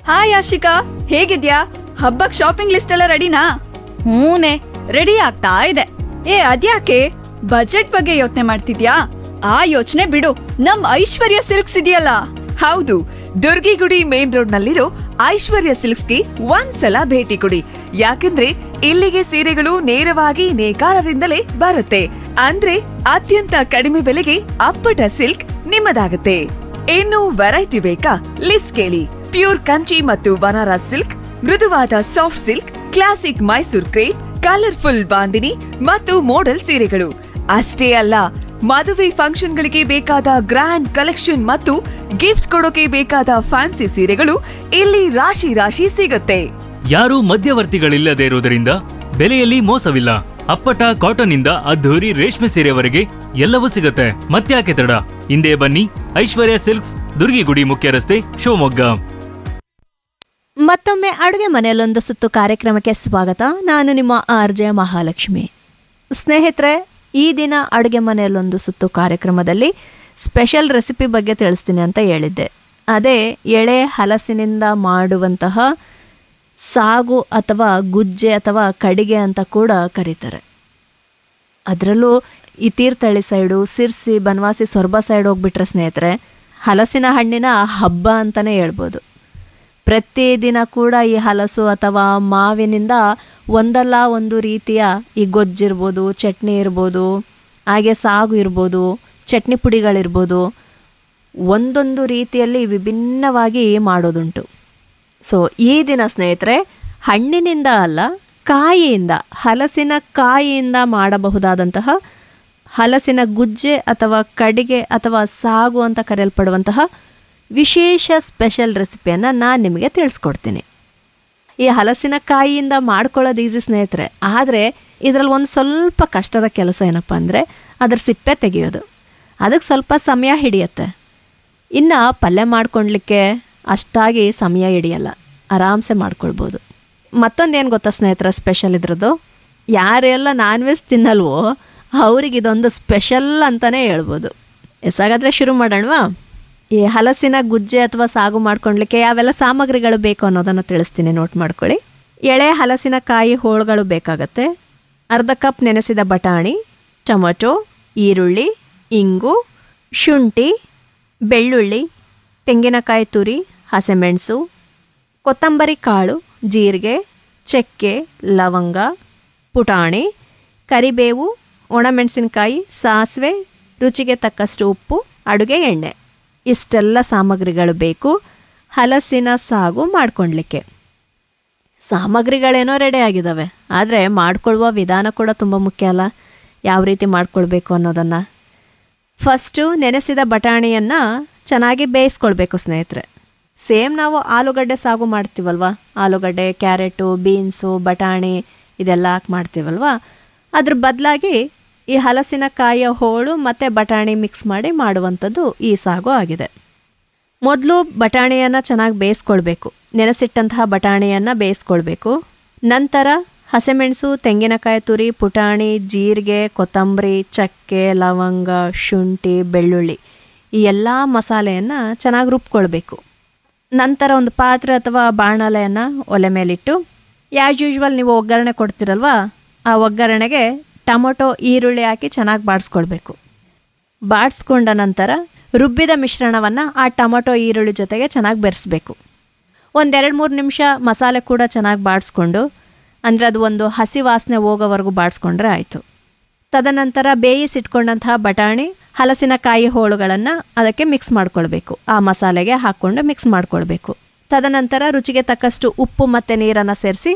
hi Ashika ಹೇಗಿದ್ಯಾ ಹಬ್ಬಕ್ shopping list ಎಲ್ಲ ರೆಡಿನಾ ಹೂನೆ ರೆಡಿ ಆಗ್ತಾ ಇದೆ ಏ ಅದ್ಯಾಕೆ ಬಜೆಟ್ ಬಗ್ಗೆ ಯೋಚನೆ ಮಾಡ್ತಿದ್ಯಾ ಆ ಯೋಚನೆ ಬಿಡು ನಮ್ ಐಶ್ವರ್ಯ ಸಿಲ್ಕ್ಸ್ ಇದೆಯಲ್ಲ ಹೌದು ದುರ್ಗಿಗುಡಿ ಮೇನ್ ರೋಡ್ ನಲ್ಲಿರೋ ಐಶ್ವರ್ಯ ಸಿಲ್ಕ್ಸ್ಗೆ ಒಂದ್ಸಲ ಭೇಟಿ ಕೊಡಿ ಯಾಕಂದ್ರೆ ಇಲ್ಲಿಗೆ ಸೀರೆಗಳು ನೇರವಾಗಿ ನೇಕಾರರಿಂದಲೇ ಬರುತ್ತೆ ಅಂದ್ರೆ ಅತ್ಯಂತ ಕಡಿಮೆ ಬೆಲೆಗೆ ಅಪ್ಪಟ ಸಿಲ್ಕ್ ನಿಮ್ಮದಾಗುತ್ತೆ ಇನ್ನು ವೆರೈಟಿ ಬೇಕಾ ಲಿಸ್ಟ್ ಕೇಳಿ ಪ್ಯೂರ್ ಕಂಚಿ ಮತ್ತು ಬನಾರಸ್ ಸಿಲ್ಕ್ ಮೃದುವಾದ soft silk classic Mysore crepe colourful bandhani ಮತ್ತು ಮೋಡಲ್ ಸೀರೆಗಳು ಅಷ್ಟೇ ಅಲ್ಲ ಮದುವೆ ಫಂಕ್ಷನ್ಗಳಿಗೆ ಬೇಕಾದ ಗ್ರ್ಯಾಂಡ್ ಕಲೆಕ್ಷನ್ ಮತ್ತು ಗಿಫ್ಟ್ ಕೊಡೋಕೆ ಬೇಕಾದ ಫ್ಯಾನ್ಸಿ ಸೀರೆಗಳು ಇಲ್ಲಿ ರಾಶಿ ರಾಶಿ ಸಿಗುತ್ತೆ ಯಾರೂ ಮಧ್ಯವರ್ತಿಗಳಿಲ್ಲದೆ ಇರುವುದರಿಂದ ಬೆಲೆಯಲ್ಲಿ ಮೋಸವಿಲ್ಲ ಅಪ್ಪಟ ಕಾಟನ್ ಇಂದ ಅದ್ಧೂರಿ ರೇಷ್ಮೆ ಸೀರೆವರೆಗೆ ಎಲ್ಲವೂ ಸಿಗುತ್ತೆ ಮತ್ತ್ಯಾಕೆ ತಡ ಹಿಂದೆ ಬನ್ನಿ ಐಶ್ವರ್ಯ ಸಿಲ್ಕ್ಸ್ ದುರ್ಗಿಗುಡಿ ಮುಖ್ಯ ರಸ್ತೆ ಶಿವಮೊಗ್ಗ ಮತ್ತೊಮ್ಮೆ ಅಡುಗೆ ಮನೆಯಲ್ಲೊಂದು ಸುತ್ತು ಕಾರ್ಯಕ್ರಮಕ್ಕೆ ಸ್ವಾಗತ ನಾನು ನಿಮ್ಮ ಆರ್ ಜೆ ಮಹಾಲಕ್ಷ್ಮಿ ಸ್ನೇಹಿತರೆ ಈ ದಿನ ಅಡುಗೆ ಮನೆಯಲ್ಲೊಂದು ಸುತ್ತು ಕಾರ್ಯಕ್ರಮದಲ್ಲಿ ಸ್ಪೆಷಲ್ ರೆಸಿಪಿ ಬಗ್ಗೆ ತಿಳಿಸ್ತೀನಿ ಅಂತ ಹೇಳಿದ್ದೆ ಅದೇ ಎಳೆ ಹಲಸಿನಿಂದ ಮಾಡುವಂತಹ ಸಾಗು ಅಥವಾ ಗುಜ್ಜೆ ಅಥವಾ ಕಡಿಗೆ ಅಂತ ಕೂಡ ಕರೀತಾರೆ ಅದರಲ್ಲೂ ಈ ತೀರ್ಥಹಳ್ಳಿ ಸೈಡು ಸಿರ್ಸಿ ಬನವಾಸಿ ಸೊರಬ ಸೈಡ್ ಹೋಗ್ಬಿಟ್ರೆ ಸ್ನೇಹಿತರೆ ಹಲಸಿನ ಹಣ್ಣಿನ ಹಬ್ಬ ಅಂತಲೇ ಹೇಳ್ಬೋದು ಪ್ರತಿದಿನ ಕೂಡ ಈ ಹಲಸು ಅಥವಾ ಮಾವಿನಿಂದ ಒಂದಲ್ಲ ಒಂದು ರೀತಿಯ ಈ ಗೊಜ್ಜಿರ್ಬೋದು ಚಟ್ನಿ ಇರ್ಬೋದು ಹಾಗೆ ಸಾಗು ಇರ್ಬೋದು ಚಟ್ನಿ ಪುಡಿಗಳಿರ್ಬೋದು ಒಂದೊಂದು ರೀತಿಯಲ್ಲಿ ವಿಭಿನ್ನವಾಗಿ ಮಾಡೋದುಂಟು ಸೊ ಈ ದಿನ ಸ್ನೇಹಿತರೆ ಹಣ್ಣಿನಿಂದ ಅಲ್ಲ ಕಾಯಿಯಿಂದ ಹಲಸಿನ ಕಾಯಿಯಿಂದ ಮಾಡಬಹುದಾದಂತಹ ಹಲಸಿನ ಗುಜ್ಜೆ ಅಥವಾ ಕಡಿಗೆ ಅಥವಾ ಸಾಗು ಅಂತ ಕರೆಯಲ್ಪಡುವಂತಹ ವಿಶೇಷ ಸ್ಪೆಷಲ್ ರೆಸಿಪಿಯನ್ನು ನಾನು ನಿಮಗೆ ತಿಳಿಸ್ಕೊಡ್ತೀನಿ ಈ ಹಲಸಿನಕಾಯಿಯಿಂದ ಮಾಡ್ಕೊಳ್ಳೋದು ಈಸಿ ಸ್ನೇಹಿತರೆ ಆದರೆ ಇದರಲ್ಲಿ ಒಂದು ಸ್ವಲ್ಪ ಕಷ್ಟದ ಕೆಲಸ ಏನಪ್ಪ ಅಂದರೆ ಅದ್ರ ಸಿಪ್ಪೆ ತೆಗೆಯೋದು ಅದಕ್ಕೆ ಸ್ವಲ್ಪ ಸಮಯ ಹಿಡಿಯುತ್ತೆ ಇನ್ನು ಪಲ್ಯ ಮಾಡ್ಕೊಳ್ಲಿಕ್ಕೆ ಅಷ್ಟಾಗಿ ಸಮಯ ಹಿಡಿಯಲ್ಲ ಆರಾಮ್ಸೆ ಮಾಡ್ಕೊಳ್ಬೋದು ಮತ್ತೊಂದೇನು ಗೊತ್ತಾ ಸ್ನೇಹಿತರ ಸ್ಪೆಷಲ್ ಇದ್ರದ್ದು ಯಾರೆಲ್ಲ ನಾನ್ ವೆಜ್ ತಿನ್ನಲ್ವೋ ಅವ್ರಿಗೆ ಇದೊಂದು ಸ್ಪೆಷಲ್ ಅಂತಲೇ ಹೇಳ್ಬೋದು ಎಸಾಗಾದರೆ ಶುರು ಮಾಡೋಣವಾ ಈ ಹಲಸಿನ ಗುಜ್ಜೆ ಅಥವಾ ಸಾಗು ಮಾಡ್ಕೊಳ್ಲಿಕ್ಕೆ ಯಾವೆಲ್ಲ ಸಾಮಗ್ರಿಗಳು ಬೇಕು ಅನ್ನೋದನ್ನು ತಿಳಿಸ್ತೀನಿ ನೋಟ್ ಮಾಡ್ಕೊಳ್ಳಿ ಎಳೆ ಹಲಸಿನಕಾಯಿ ಹೋಳುಗಳು ಬೇಕಾಗತ್ತೆ ಅರ್ಧ ಕಪ್ ನೆನೆಸಿದ ಬಟಾಣಿ ಟೊಮೊಟೊ ಈರುಳ್ಳಿ ಇಂಗು ಶುಂಠಿ ಬೆಳ್ಳುಳ್ಳಿ ತೆಂಗಿನಕಾಯಿ ತುರಿ ಹಸಿಮೆಣಸು ಕೊತ್ತಂಬರಿ ಕಾಳು ಜೀರಿಗೆ ಚಕ್ಕೆ ಲವಂಗ ಪುಟಾಣಿ ಕರಿಬೇವು ಒಣಮೆಣಸಿನಕಾಯಿ ಸಾಸಿವೆ ರುಚಿಗೆ ತಕ್ಕಷ್ಟು ಉಪ್ಪು ಅಡುಗೆ ಎಣ್ಣೆ ಇಷ್ಟೆಲ್ಲ ಸಾಮಗ್ರಿಗಳು ಬೇಕು ಹಲಸಿನ ಸಾಗು ಮಾಡ್ಕೊಳ್ಲಿಕ್ಕೆ ಸಾಮಗ್ರಿಗಳೇನೋ ರೆಡಿ ಆಗಿದ್ದಾವೆ ಆದರೆ ಮಾಡ್ಕೊಳ್ಳುವ ವಿಧಾನ ಕೂಡ ತುಂಬ ಮುಖ್ಯ ಅಲ್ಲ ಯಾವ ರೀತಿ ಮಾಡ್ಕೊಳ್ಬೇಕು ಅನ್ನೋದನ್ನು ಫಸ್ಟು ನೆನೆಸಿದ ಬಟಾಣಿಯನ್ನು ಚೆನ್ನಾಗಿ ಬೇಯಿಸ್ಕೊಳ್ಬೇಕು ಸ್ನೇಹಿತರೆ ಸೇಮ್ ನಾವು ಆಲೂಗಡ್ಡೆ ಸಾಗು ಮಾಡ್ತೀವಲ್ವ ಆಲೂಗಡ್ಡೆ ಕ್ಯಾರೆಟು ಬೀನ್ಸು ಬಟಾಣಿ ಇದೆಲ್ಲ ಹಾಕಿ ಮಾಡ್ತೀವಲ್ವ ಅದ್ರ ಬದಲಾಗಿ ಈ ಹಲಸಿನಕಾಯಿಯ ಹೋಳು ಮತ್ತು ಬಟಾಣಿ ಮಿಕ್ಸ್ ಮಾಡಿ ಮಾಡುವಂಥದ್ದು ಈ ಸಾಗು ಆಗಿದೆ ಮೊದಲು ಬಟಾಣಿಯನ್ನು ಚೆನ್ನಾಗಿ ಬೇಯಿಸ್ಕೊಳ್ಬೇಕು ನೆನೆಸಿಟ್ಟಂತಹ ಬಟಾಣಿಯನ್ನು ಬೇಯಿಸ್ಕೊಳ್ಬೇಕು ನಂತರ ಹಸಿಮೆಣಸು ತೆಂಗಿನಕಾಯಿ ತುರಿ ಪುಟಾಣಿ ಜೀರಿಗೆ ಕೊತ್ತಂಬರಿ ಚಕ್ಕೆ ಲವಂಗ ಶುಂಠಿ ಬೆಳ್ಳುಳ್ಳಿ ಈ ಎಲ್ಲ ಮಸಾಲೆಯನ್ನು ಚೆನ್ನಾಗಿ ರುಬ್ಕೊಳ್ಬೇಕು ನಂತರ ಒಂದು ಪಾತ್ರೆ ಅಥವಾ ಬಾಣಲೆಯನ್ನು ಒಲೆ ಮೇಲಿಟ್ಟು ಆ್ಯಸ್ ಯೂಶ್ವಲ್ ನೀವು ಒಗ್ಗರಣೆ ಕೊಡ್ತೀರಲ್ವಾ ಆ ಒಗ್ಗರಣೆಗೆ ಟೊಮೊಟೊ ಈರುಳ್ಳಿ ಹಾಕಿ ಚೆನ್ನಾಗಿ ಬಾಡಿಸ್ಕೊಳ್ಬೇಕು ಬಾಡಿಸ್ಕೊಂಡ ನಂತರ ರುಬ್ಬಿದ ಮಿಶ್ರಣವನ್ನು ಆ ಟೊಮೊಟೊ ಈರುಳ್ಳಿ ಜೊತೆಗೆ ಚೆನ್ನಾಗಿ ಬೆರೆಸ್ಬೇಕು ಒಂದೆರಡು ಮೂರು ನಿಮಿಷ ಮಸಾಲೆ ಕೂಡ ಚೆನ್ನಾಗಿ ಬಾಡಿಸ್ಕೊಂಡು ಅಂದರೆ ಅದು ಒಂದು ಹಸಿ ವಾಸನೆ ಹೋಗೋವರೆಗೂ ಬಾಡಿಸ್ಕೊಂಡ್ರೆ ಆಯಿತು ತದನಂತರ ಬೇಯಿಸಿಟ್ಕೊಂಡಂತಹ ಬಟಾಣಿ ಹಲಸಿನಕಾಯಿ ಹೋಳುಗಳನ್ನು ಅದಕ್ಕೆ ಮಿಕ್ಸ್ ಮಾಡ್ಕೊಳ್ಬೇಕು ಆ ಮಸಾಲೆಗೆ ಹಾಕ್ಕೊಂಡು ಮಿಕ್ಸ್ ಮಾಡ್ಕೊಳ್ಬೇಕು ತದನಂತರ ರುಚಿಗೆ ತಕ್ಕಷ್ಟು ಉಪ್ಪು ಮತ್ತು ನೀರನ್ನು ಸೇರಿಸಿ